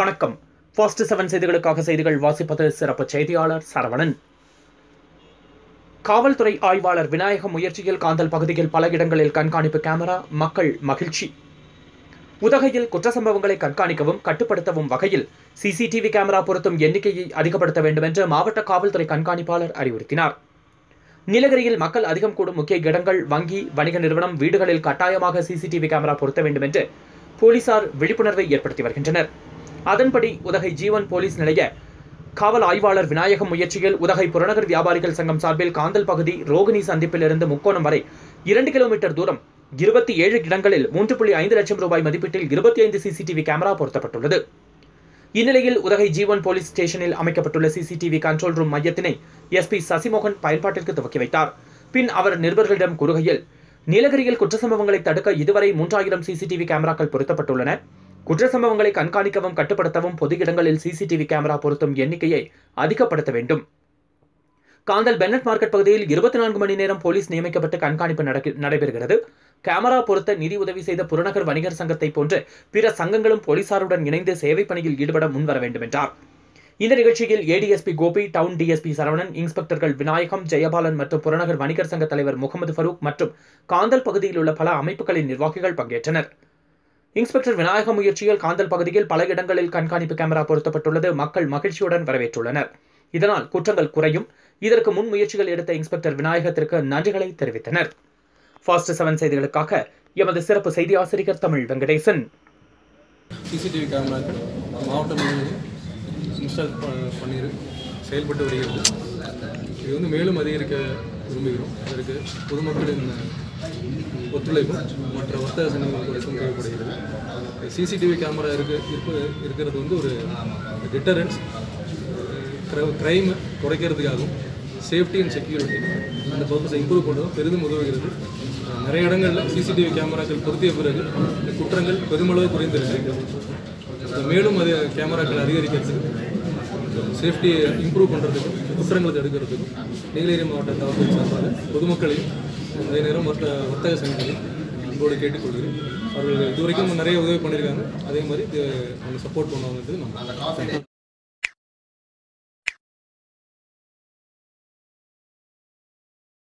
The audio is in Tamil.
வணக்கம் ஃபாஸ்ட் செவன் செய்திகளுக்காக செய்திகள் வாசிப்பது சிறப்பு செய்தியாளர் சரவணன் காவல்துறை ஆய்வாளர் விநாயகம் முயற்சியில் காந்தல் பகுதியில் பல இடங்களில் கண்காணிப்பு கேமரா மக்கள் மகிழ்ச்சி உதகையில் குற்ற சம்பவங்களை கண்காணிக்கவும் கட்டுப்படுத்தவும் வகையில் சிசிடிவி கேமரா பொருத்தும் எண்ணிக்கையை அதிகப்படுத்த வேண்டும் என்று மாவட்ட காவல்துறை கண்காணிப்பாளர் அறிவுறுத்தினார் நீலகிரியில் மக்கள் அதிகம் கூடும் முக்கிய இடங்கள் வங்கி வணிக நிறுவனம் வீடுகளில் கட்டாயமாக சிசிடிவி கேமரா பொருத்த வேண்டும் என்று போலீசார் விழிப்புணர்வை ஏற்படுத்தி வருகின்றனர் அதன்படி உதகை ஜீவன் போலீஸ் நிலைய காவல் ஆய்வாளர் விநாயகம் முயற்சியில் உதகை புறநகர் வியாபாரிகள் சங்கம் சார்பில் காந்தல் பகுதி ரோகிணி சந்திப்பிலிருந்து முக்கோணம் வரை இரண்டு கிலோமீட்டர் தூரம் இருபத்தி ஏழு இடங்களில் மூன்று புள்ளி ஐந்து லட்சம் ரூபாய் மதிப்பீட்டில் இருபத்தி ஐந்து சிசிடிவி கேமரா பொருத்தப்பட்டுள்ளது இந்நிலையில் உதகை ஜீவன் போலீஸ் ஸ்டேஷனில் அமைக்கப்பட்டுள்ள சிசிடிவி கண்ட்ரோல் ரூம் மையத்தினை எஸ்பி சசிமோகன் பயன்பாட்டிற்கு துவக்கி வைத்தார் பின் அவர் நிருபர்களிடம் கூறுகையில் நீலகிரியில் குற்ற சம்பவங்களை தடுக்க இதுவரை மூன்றாயிரம் சிசிடிவி கேமராக்கள் பொருத்தப்பட்டுள்ளன குற்ற சம்பவங்களை கண்காணிக்கவும் கட்டுப்படுத்தவும் பொது இடங்களில் சிசிடிவி கேமரா பொருத்தும் எண்ணிக்கையை அதிகப்படுத்த வேண்டும் காந்தல் பென்னட் மார்க்கெட் பகுதியில் இருபத்தி நான்கு மணி நேரம் போலீஸ் நியமிக்கப்பட்டு கண்காணிப்பு நடக்க- நடைபெறுகிறது கேமரா பொருத்த நிதி உதவி செய்த புறநகர் வணிகர் சங்கத்தை போன்று பிற சங்கங்களும் போலீசாருடன் இணைந்து சேவை பணியில் ஈடுபட முன்வர வேண்டும் என்றார் இந்த நிகழ்ச்சியில் ADSP Gobi town DSP Saravanan இன்ஸ்பெக்டர்கள் விநாயகம் ஜெயபாலன் மற்றும் புறநகர் வணிகர் சங்க தலைவர் முகமது ஃபரூக் மற்றும் காந்தல் பகுதியில் உள்ள பல அமைப்புகளின் நிர்வாகிகள் பங்கேற்றனர் இன்ஸ்பெக்டர் விநாயகம் முயற்சியில் காந்தல் பகுதியில் பல இடங்களில் கண்காணிப்பு கேமரா பொருத்தப்பட்டுள்ளது மக்கள் மகிழ்ச்சியுடன் வரவேற்றுள்ளனர் இதனால் குற்றங்கள் குறையும் இதற்கு முன் முயற்சிகள் எடுத்த இன்ஸ்பெக்டர் விநாயகத்திற்கு நன்றிகளை தெரிவித்தனர் ஃபாஸ்ட் செவன் செய்திகளுக்காக எமது சிறப்பு செய்தி ஆசிரியர் தமிழ் வெங்கடேசன் சிசிடிவி கேமராக்கள் மாவட்டம் முழுவதும் இன்ஸ்டால் ப- பண்ணிரு செயல்பட்டு வருகிறது இது வந்து மேலும் அதிகரிக்க விரும்புகிறோம் அதற்கு பொதுமக்களின் ஒத்துழைப்பும் மற்ற வர்த்தக சங்கங்கள் ஒத்துழைப்பும் தேவைப்படுகிறது சிசிடிவி கேமரா இருக்கு இருப்பு இருக்கிறது வந்து ஒரு டிட்டரன்ஸ் க்ரைம் குறைக்கிறதுக்காகவும் சேஃப்டி அண்ட் செக்யூரிட்டி அந்த பர்பஸை இம்ப்ரூவ் பண்ணுறதும் பெரிதும் உதவுகிறது அஹ் நிறைய இடங்களில் சிசிடிவி கேமராக்கள் பொருத்திய பிறகு இந்த குற்றங்கள் பெருமளவு குறைந்திருக்கு அது மேலும் அது கேமராக்கள் அதிகரிக்கிறதுக்கு சேஃப்டியை இம்ப்ரூவ் பண்ணுறதுக்கும் குற்றங்களை தடுக்கிறதுக்கும் நீலகிரி மாவட்ட காவல்துறை சார்பாக பொதுமக்களையும் அதே நேரம் மற்ற வர்த்தக சங்கங்களையும் அன்போடு கேட்டுக்கொள்கிறேன் அவர்கள் இதுவரைக்கும் நிறைய உதவி பண்ணியிருக்காங்க அதே மாதிரி இது அவங்க சப்போர்ட் பண்ணுவாங்கன்றது நம்ம